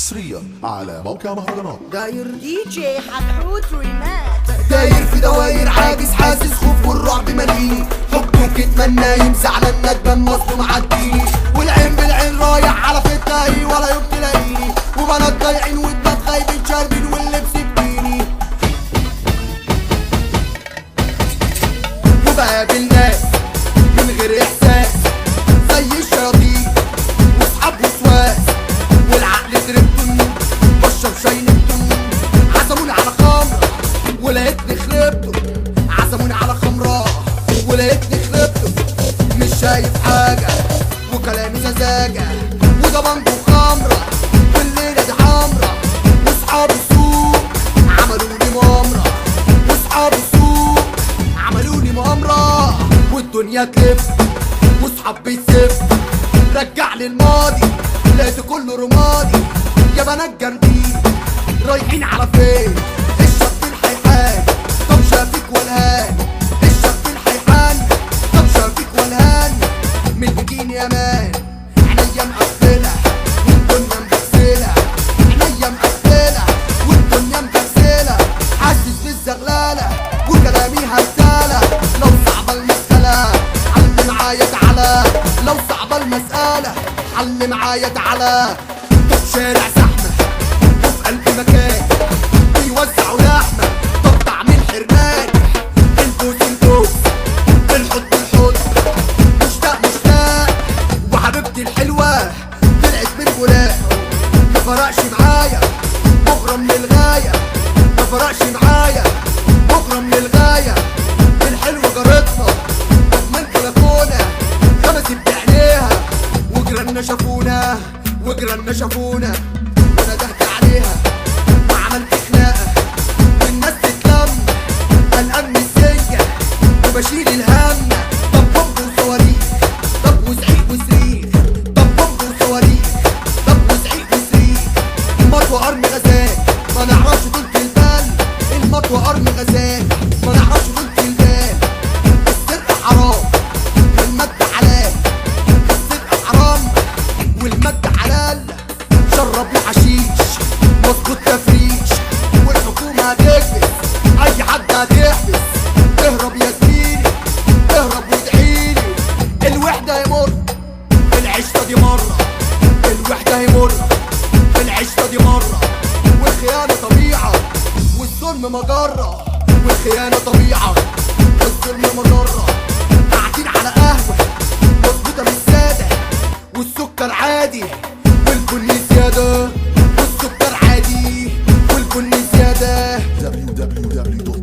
حصريا على موقع مهرجانات داير دي جي حتحوت ريمات داير في دواير عاجز حاسس خوف والرعب مليني حبك اتمنى يمسح على الندبان مصدوم عديني والعين بالعين رايح على فتاي ولا يوم تلاقيني وبنات ضايعين وبنات خايبين شاربين واللبس بديني وبقابل ناس من غير احساس زي الشياطين واصحاب وسواس والعقل دربتني بشرب شاي نبتني عزموني على خمرة ولقيتني خربته عزموني على خمرة ولقيتني خربته مش شايف حاجة وكلامي سذاجة وده بنجو خمرة والليلة دي حمرة واصحاب السوق عملوا لي مؤامرة واصحاب السوق عملوا لي مؤامرة والدنيا تلف واصحاب بيسف رجع لي الماضي لقيت كله رمادي يا بنات جامدين رايحين على فين الشاب الحيحان طب شافك والهان الشاب الحيحان طب شافك والهان من البكين يا مان عينيا مقفلة والدنيا مبسلة عينيا مقفلة والدنيا مبسلة حاسس بالزغلالة وكلامي هرسالة لو صعبة المسألة حل معايا تعالى لو صعبة المسألة حل معايا تعالى طب شارع زحمة وفي قلب مكان بيوزعوا لحمة طب طعم الحرمان البوس البوس الحضن الحضن مشتاق مشتاق وحبيبتي الحلوة طلعت من فراق ما فرقش معايا مغرم من الغاية ما فرقش معايا مغرم من الغاية الحلوة جارتنا من البلكونة خمست بعينيها وجيراننا شافونا وجيراننا شافونا وندهت عليها وعملت خناقة والناس تتلم قلقان من السنجة وبشيل الهم طب بومب وصواريخ طب وزعيق وصريخ طب بومب وصواريخ طب وزعيق وصريخ المطوة قرن غزال ما نعرفش طولة البال المطوة قرن غزال ما نعرفش طولة البال السرقة حرام والمادة حلال السرقة حرام والمادة حلال شربنا حشيش مظبوط تفريش والحكومة هتكبس أي حد هتحبس اهرب يا زميلي اهرب وادعيلي الوحدة يمر العشرة دي مرة الوحدة يمر العشرة دي مرة والخيانة طبيعة والظلم مجرة والخيانة طبيعة والظلم مجرة قاعدين على قهوة مظبوطة بالسادة والسكر عادي والبن زيادة والسكر عادي والبن زيادة www